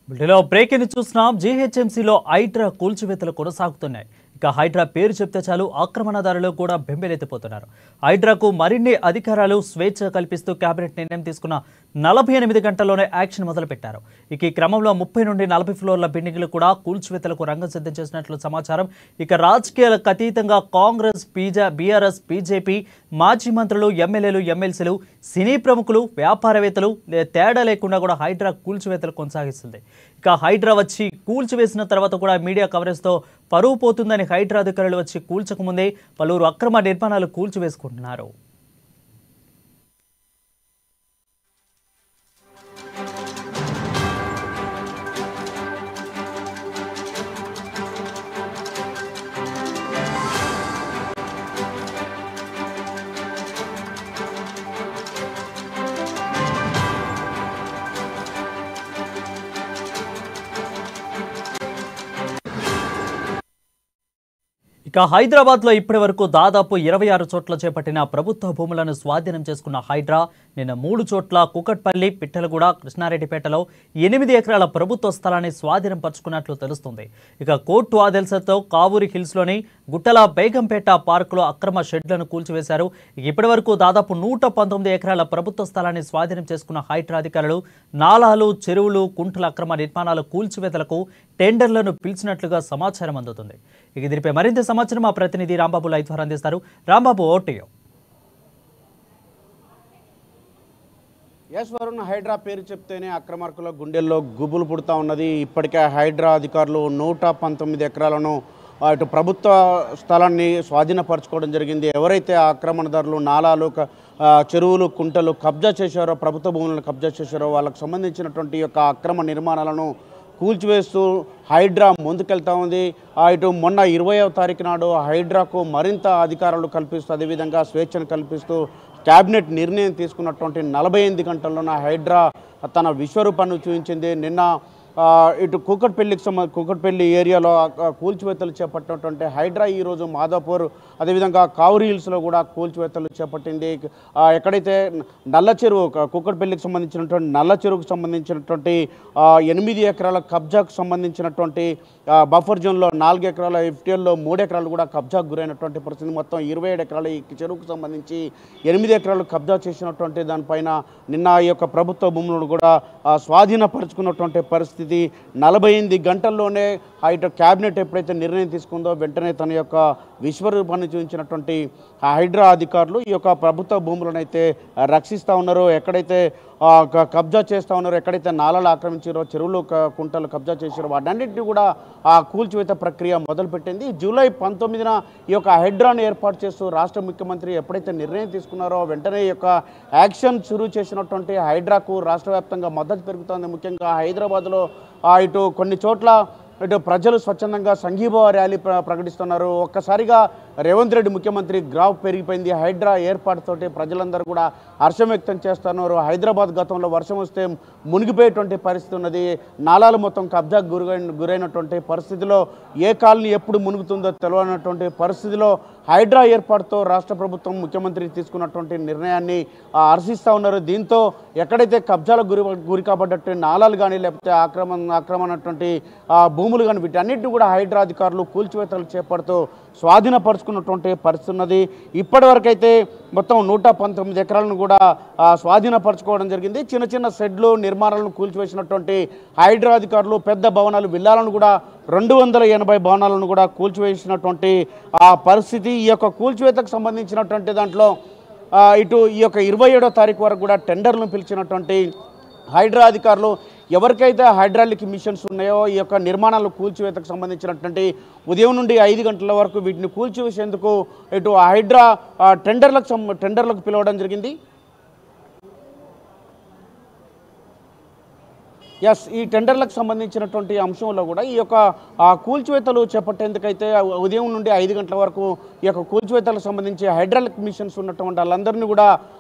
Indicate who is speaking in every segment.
Speaker 1: బుల్టెలో breaking చూస్తున్నాం జీహెచ్ఎంసీలో హైడ్రా కూల్చివేతలు కొనసాగుతున్నాయి ఇక హైడ్రా పేరు చెప్తే చాలు ఆక్రమణదారులు కూడా బెంబేలెత్తిపోతున్నారు హైడ్రాకు మరిన్ని అధికారాలు స్వేచ్ఛ కల్పిస్తూ కేబినెట్ నిర్ణయం తీసుకున్న నలభై ఎనిమిది గంటల్లోనే యాక్షన్ మొదలుపెట్టారు ఇక ఈ క్రమంలో ముప్పై నుండి నలభై ఫ్లోర్ల బిల్డింగ్లు కూడా కూల్చివేతలకు రంగం సిద్ధం చేసినట్లు సమాచారం ఇక రాజకీయాలకు అతీతంగా కాంగ్రెస్ బీజా బీఆర్ఎస్ బీజేపీ మాజీ మంత్రులు ఎమ్మెల్యేలు ఎమ్మెల్సీలు సినీ ప్రముఖులు వ్యాపారవేత్తలు లే- తేడా లేకుండా కూడా హైడ్రా కూల్చివేతలు కొనసాగిస్తుంది ఇక హైడ్రా వచ్చి కూల్చివేసిన తర్వాత కూడా మీడియా కవరేజ్తో పరువు పోతుందని హైడ్రా అధికారులు వచ్చి కూల్చకముందే పలువురు అక్రమ నిర్మాణాలు కూల్చివేసుకుంటున్నారు ఇక హైదరాబాద్ లో ఇప్పటి వరకు దాదాపు ఇరవై ఆరు చోట్ల చేపట్టిన ప్రభుత్వ భూములను స్వాధీనం చేసుకున్న హైడ్రా నిన్న మూడు చోట్ల కుకట్పల్లి పిట్టలగూడ కృష్ణారెడ్డిపేటలో ఎనిమిది ఎకరాల ప్రభుత్వ స్థలాన్ని స్వాధీనం పరుచుకున్నట్లు తెలుస్తుంది ఇక కోర్టు ఆదేశాలతో కావూరి హిల్స్ లోని గుట్టల బేగంపేట పార్కులో అక్రమ షెడ్లను కూల్చివేశారు ఇక ఇప్పటి వరకు దాదాపు నూట పంతొమ్మిది ఎకరాల ప్రభుత్వ స్థలాన్ని స్వాధీనం చేసుకున్న హైడ్రా అధికారులు నాలాలు చెరువులు కుంటల అక్రమ నిర్మాణాల కూల్చివేతలకు టెండర్లను పిలిచినట్లుగా సమాచారం అందుతుంది ఇక దీనిపై మరింత సమాచారం మా ప్రతినిధి రాంబాబు లైవ్ ద్వారా అందిస్తారు రాంబాబు ఓటీయో
Speaker 2: ఎస్ వరుణ్ హైడ్రా పేరు చెప్తేనే అక్రమార్కుల గుండెల్లో గుబులు పుడతా ఉన్నది ఇప్పటికే హైడ్రా అధికారులు నూట పంతొమ్మిది ఎకరాలను ఆ, ఇటు ప్రభుత్వ స్థలాన్ని స్వాధీనపరచుకోవడం జరిగింది ఎవరైతే ఆ ఆక్రమణదారులు నాలాలు క- ఆ, చెరువులు కుంటలు కబ్జా చేశారో ప్రభుత్వ భూములను కబ్జా చేశారో వాళ్ళకు సంబంధించినటువంటి ఈ యొక్క అక్రమ నిర్మాణాలను కూల్చివేస్తూ హైడ్రా ముందుకెళ్తా ఉంది ఆ, ఇటు మొన్న ఇరవయవ తారీఖు నాడు హైడ్రాకు మరింత అధికారాలు కల్పిస్తూ అదేవిధంగా స్వేచ్ఛను కల్పిస్తూ క్యాబినెట్ నిర్ణయం తీసుకున్నటువంటి నలభై ఎనిమిది గంటల్లోన హైడ్రా తన విశ్వరూపాన్ని చూపించింది నిన్న ఆ, ఇటు కూకట్పల్లికి సంబ కూకట్పల్లి ఏరియాలో ఆ, కూల్చివేతలు చేపట్టినటువంటి హైడ్రా ఈరోజు మాదాపూర్ అదేవిధంగా కావురి హిల్స్లో కూడా కూల్చివేతలు చేపట్టింది ఆ, ఎక్కడైతే నల్ల చెరువు క- కూకట్పల్లికి సంబంధించినటువంటి నల్ల చెరువుకు సంబంధించినటువంటి ఆ, ఎనిమిది ఎకరాల కబ్జాకు సంబంధించినటువంటి ఆ, బఫర్ జోన్లో నాలుగు ఎకరాల ఎఫ్టీఎల్లో మూడు ఎకరాలు కూడా కబ్జాకు గురైనటువంటి పరిస్థితి మొత్తం ఇరవై ఏడు ఎకరాల ఈ చెరువుకు సంబంధించి ఎనిమిది ఎకరాలు కబ్జా చేసినటువంటి దానిపైన నిన్న ఈ యొక్క ప్రభుత్వ భూములను కూడా ఆ, స్వాధీనపరుచుకున్నటువంటి పరిస్థితి నలభై ఎనిమిది గంటల్లోనే ఆ ఇటు క్యాబినెట్ ఎప్పుడైతే నిర్ణయం తీసుకుందో వెంటనే తన యొక్క విశ్వరూపాన్ని చూపించినటువంటి ఆ హైడ్రా అధికారులు ఈ యొక్క ప్రభుత్వ భూములను అయితే రక్షిస్తూ ఉన్నారో ఎక్కడైతే ఆ, క- కబ్జా చేస్తూ ఉన్నారో ఎక్కడైతే నాలాలు ఆక్రమించారో చెరువులు క- కుంటలు కబ్జా చేశారో వాటన్నిటిని కూడా ఆ కూల్చివేత ప్రక్రియ మొదలుపెట్టింది జూలై పంతొమ్మిదిన ఈ యొక్క హైడ్రాను ఏర్పాటు చేస్తూ రాష్ట్ర ముఖ్యమంత్రి ఎప్పుడైతే నిర్ణయం తీసుకున్నారో వెంటనే ఈ యొక్క యాక్షన్ షురూ చేసినటువంటి హైడ్రాకు రాష్ట్ర వ్యాప్తంగా మద్దతు పెరుగుతోంది ముఖ్యంగా హైదరాబాద్లో ఆ, ఇటు కొన్ని చోట్ల ఇటు ప్రజలు స్వచ్ఛందంగా సంఘీభావ ర్యాలీ ప్ర- ప్రకటిస్తున్నారు ఒక్కసారిగా రేవంత్ రెడ్డి ముఖ్యమంత్రి గ్రాఫ్ పెరిగిపోయింది హైడ్రా ఏర్పాటుతోటి ప్రజలందరూ కూడా హర్షం వ్యక్తం చేస్తున్నారు హైదరాబాద్ గతంలో వర్షం వస్తే మునిగిపోయేటువంటి పరిస్థితి ఉన్నది నాలాలు మొత్తం కబ్జాకు గురైన గురైనటువంటి పరిస్థితిలో ఏ కాలనీ ఎప్పుడు మునుగుతుందో తెలియనటువంటి పరిస్థితిలో హైడ్రా ఏర్పాటుతో రాష్ట్ర ప్రభుత్వం ముఖ్యమంత్రి తీసుకున్నటువంటి నిర్ణయాన్ని ఆ, హర్షిస్తూ ఉన్నారు దీంతో ఎక్కడైతే కబ్జాలకు గురి గురి కాబడ్డట్టు నాలాలు కానీ లేకపోతే ఆక్రమణ ఆక్రమణటువంటి ఆ, భూములు కానీ వీటన్నిటిని కూడా హైడ్రా అధికారులు కూల్చివేతలు చేపడుతూ స్వాధీనపరుచుకున్నటువంటి పరిస్థితి ఉన్నది ఇప్పటివరకైతే మొత్తం నూట పంతొమ్మిది ఎకరాలను కూడా ఆ, స్వాధీనపరచుకోవడం జరిగింది చిన్న చిన్న షెడ్లు నిర్మాణాలను కూల్చివేసినటువంటి హైడ్రా అధికారులు పెద్ద భవనాలు విల్లాలను కూడా రెండు వందల ఎనభై భవనాలను కూడా కూల్చివేసినటువంటి ఆ పరిస్థితి ఈ యొక్క కూల్చివేతకు సంబంధించినటువంటి దాంట్లో ఆ, ఇటు ఈ యొక్క ఇరవై ఏడో తారీఖు వరకు కూడా టెండర్లను పిలిచినటువంటి హైడ్రా అధికారులు ఎవరికైతే హైడ్రాలిక్ మిషన్స్ ఉన్నాయో ఈ యొక్క నిర్మాణాలు కూల్చివేతకు సంబంధించినటువంటి ఉదయం నుండి ఐదు గంటల వరకు వీటిని కూల్చివేసేందుకు ఇటు హైడ్రా ఆ, టెండర్లకు సం- టెండర్లకు పిలవడం జరిగింది ఎస్ ఈ టెండర్లకు సంబంధించినటువంటి అంశంలో కూడా ఈ యొక్క ఆ, కూల్చివేతలు చేపట్టేందుకైతే ఉదయం నుండి ఐదు గంటల వరకు ఈ యొక్క కూల్చివేతలకు సంబంధించి హైడ్రాలిక్ మిషన్స్ ఉన్నటువంటి వాళ్ళందరినీ కూడా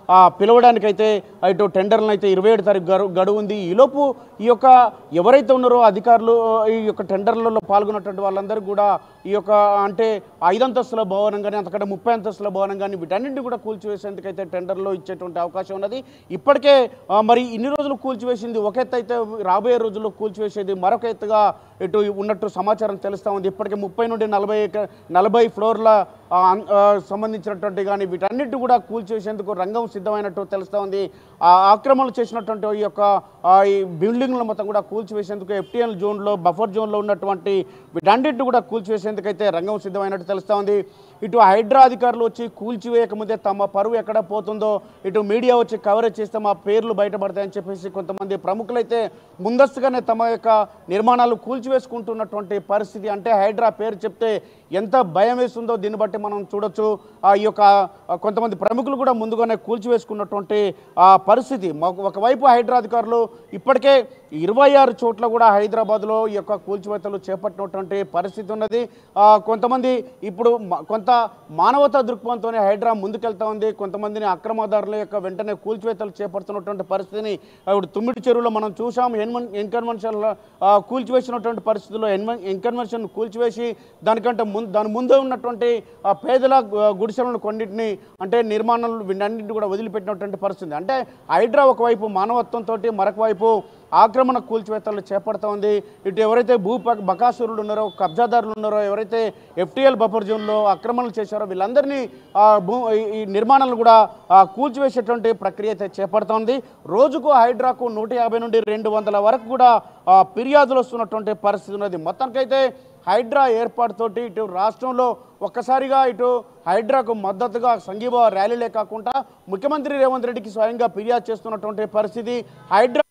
Speaker 2: ఆ, పిలవడానికైతే ఇటు టెండర్లను అయితే ఇరవై ఏడు తారీఖు గడు గడువు ఉంది ఈలోపు ఈ యొక్క ఎవరైతే ఉన్నారో అధికారులు ఈ యొక్క టెండర్లలో పాల్గొన్నటువంటి వాళ్ళందరూ కూడా ఈ యొక్క అంటే ఐదు అంతస్తుల భవనం కానీ అంతకంటే ముప్పై అంతస్తుల భవనం కానీ వీటన్నింటినీ కూడా కూల్చివేసేందుకైతే టెండర్లో ఇచ్చేటువంటి అవకాశం ఉన్నది ఇప్పటికే ఆ, మరి ఇన్ని రోజులు కూల్చివేసింది ఒక ఎత్తు అయితే రాబోయే రోజుల్లో కూల్చివేసేది మరొక ఎత్తుగా ఇటు ఉన్నట్టు సమాచారం తెలుస్తూ ఉంది ఇప్పటికే ముప్పై నుండి నలభై ఎక- నలభై ఫ్లోర్ల ఆ, అన్- ఆ, సంబంధించినటువంటి కానీ వీటన్నిటి కూడా కూల్చివేసేందుకు రంగం సిద్ధమైనట్టు తెలుస్తూ ఉంది ఆ ఆక్రమణలు చేసినటువంటి ఈ యొక్క ఆ, ఈ బిల్డింగ్ల మొత్తం కూడా కూల్చివేసేందుకు ఎఫ్టీఎల్ జోన్లో బఫర్ జోన్లో ఉన్నటువంటి వీటన్నిటిని కూడా కూల్చివేసేందుకైతే రంగం సిద్ధమైనట్టు తెలుస్తూ ఉంది ఇటు హైడ్రా అధికారులు వచ్చి కూల్చివేయకముందే తమ పరువు ఎక్కడ పోతుందో ఇటు మీడియా వచ్చి కవరేజ్ చేస్తే మా పేర్లు బయటపడతాయని చెప్పేసి కొంతమంది ప్రముఖులైతే ముందస్తుగానే తమ యొక్క నిర్మాణాలు కూల్చివేసుకుంటున్నటువంటి పరిస్థితి అంటే హైడ్రా పేరు చెప్తే ఎంత భయం వేస్తుందో దీన్ని బట్టి మనం చూడొచ్చు ఆ ఈ యొక్క ఆ, కొంతమంది ప్రముఖులు కూడా ముందుగానే కూల్చివేసుకున్నటువంటి ఆ పరిస్థితి ఒక- ఒకవైపు హైడ్రా అధికారులు ఇప్పటికే ఇరవై ఆరు చోట్ల కూడా హైదరాబాద్లో ఈ యొక్క కూల్చివేతలు చేపట్టినటువంటి పరిస్థితి ఉన్నది ఆ, కొంతమంది ఇప్పుడు మ- కొంత మానవతా దృక్పథంతోనే హైడ్రా ముందుకెళ్తా ఉంది కొంతమందిని అక్రమదారుల యొక్క వెంటనే కూల్చివేతలు చేపడుతున్నటువంటి పరిస్థితిని ఆ, ఇప్పుడు తుమ్మిడి చెరువులో మనం చూసాం ఎన్వన్ ఎన్కన్వెన్షన్ కూల్చివేసినటువంటి పరిస్థితుల్లో ఎన్వన్ ఎన్కన్వెన్షన్ కూల్చివేసి దానికంటే ముందు దాని ముందే ఉన్నటువంటి ఆ, పేదల గు- గుడిసెలను కొన్నింటిని అంటే నిర్మాణాలు వీటన్నింటిని కూడా వదిలిపెట్టినటువంటి పరిస్థితి అంటే హైడ్రా ఒకవైపు మానవత్వంతో మరొక వైపు ఆక్రమణ కూల్చివేతలు చేపడుతూ ఉంది ఇటు ఎవరైతే భూ ప- బకాసురులు ఉన్నారో కబ్జాదారులు ఉన్నారో ఎవరైతే ఎఫ్టీఎల్ బఫర్ జోన్లో ఆక్రమణలు చేశారో వీళ్ళందరినీ ఆ, భూ ఈ- ఈ నిర్మాణాలు కూడా ఆ, కూల్చివేసేటువంటి ప్రక్రియ అయితే చేపడుతోంది రోజుకు హైడ్రాకు నూట యాభై నుండి రెండు వందల వరకు కూడా ఆ, ఫిర్యాదులు వస్తున్నటువంటి పరిస్థితి ఉన్నది మొత్తానికైతే హైడ్రా ఏర్పాటుతోటి ఇటు రాష్ట్రంలో ఒక్కసారిగా ఇటు హైడ్రాకు మద్దతుగా సంఘీభావ ర్యాలీలే కాకుండా ముఖ్యమంత్రి రేవంత్ రెడ్డికి స్వయంగా ఫిర్యాదు చేస్తున్నటువంటి పరిస్థితి HYDRAA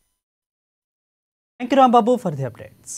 Speaker 1: thank you Rambabu for the updates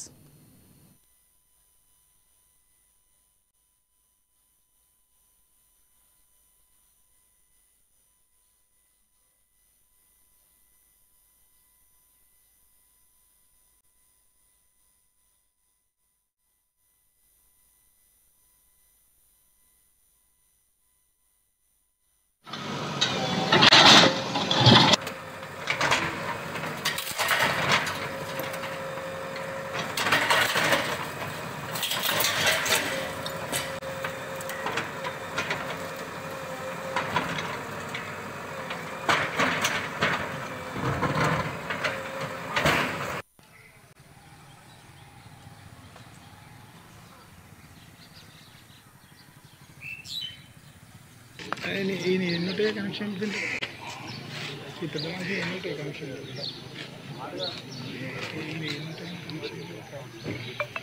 Speaker 3: ఆయన ఈయన ఎన్నుంటాయి కనెక్షన్ ఉంటుంది ఈ పెద్ద మనిషి ఎన్నుంటాయి కనెక్షన్ ఈయన ఎన్నుంటాయి కనెక్షన్